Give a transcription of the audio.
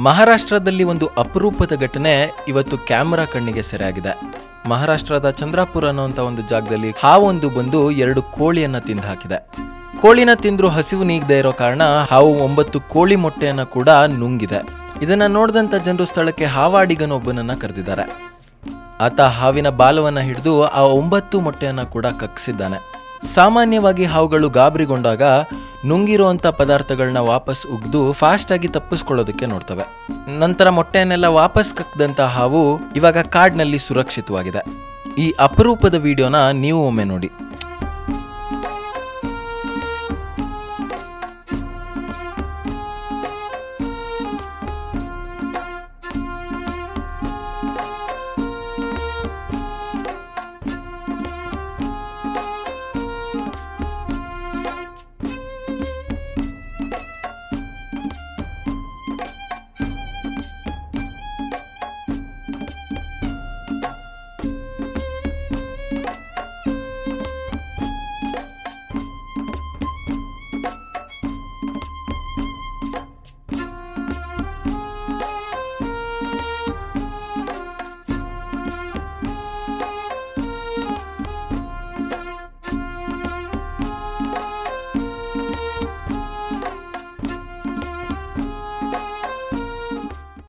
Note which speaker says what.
Speaker 1: ಮಹಾರಾಷ್ಟ್ರದಲ್ಲಿ ಒಂದು ಅಪರೂಪದ ಘಟನೆ ಇವತ್ತು ಕ್ಯಾಮೆರಾ ಕಣ್ಣಿಗೆ ಸೆರೆಯಾಗಿದೆ ಮಹಾರಾಷ್ಟ್ರದ ಚಂದ್ರಾಪುರ ಅನ್ನುವಂಥ ಒಂದು ಜಾಗದಲ್ಲಿ ಹಾವೊಂದು ಬಂದು ಎರಡು ಕೋಳಿಯನ್ನ ತಿಂದು ಹಾಕಿದೆ ಕೋಳಿನ ತಿಂದ್ರು ಹಸಿವು ನೀಗದೆ ಇರೋ ಕಾರಣ ಹಾವು ಒಂಬತ್ತು ಕೋಳಿ ಮೊಟ್ಟೆಯನ್ನ ಕೂಡ ನುಂಗಿದೆ ಇದನ್ನ ನೋಡಿದಂತ ಜನರು ಸ್ಥಳಕ್ಕೆ ಹಾವಾಡಿಗನೊಬ್ಬನನ್ನ ಕರೆದಿದ್ದಾರೆ ಆತ ಹಾವಿನ ಬಾಲವನ್ನ ಹಿಡಿದು ಆ ಒಂಬತ್ತು ಮೊಟ್ಟೆಯನ್ನ ಕೂಡ ಕಕ್ಸಿದ್ದಾನೆ ಸಾಮಾನ್ಯವಾಗಿ ಹಾವುಗಳು ಗಾಬರಿಗೊಂಡಾಗ ನುಂಗಿರುವಂಥ ಪದಾರ್ಥಗಳನ್ನ ವಾಪಸ್ ಉಗ್ದು ಫಾಸ್ಟ್ ಆಗಿ ತಪ್ಪಿಸ್ಕೊಳ್ಳೋದಕ್ಕೆ ನೋಡ್ತವೆ ನಂತರ ಮೊಟ್ಟೆಯನ್ನೆಲ್ಲ ವಾಪಸ್ ಕಕ್ದಂತ ಹಾವು ಇವಾಗ ಕಾಡ್ನಲ್ಲಿ ಸುರಕ್ಷಿತವಾಗಿದೆ ಈ ಅಪರೂಪದ ವಿಡಿಯೋನ ನೀವು ಒಮ್ಮೆ ನೋಡಿ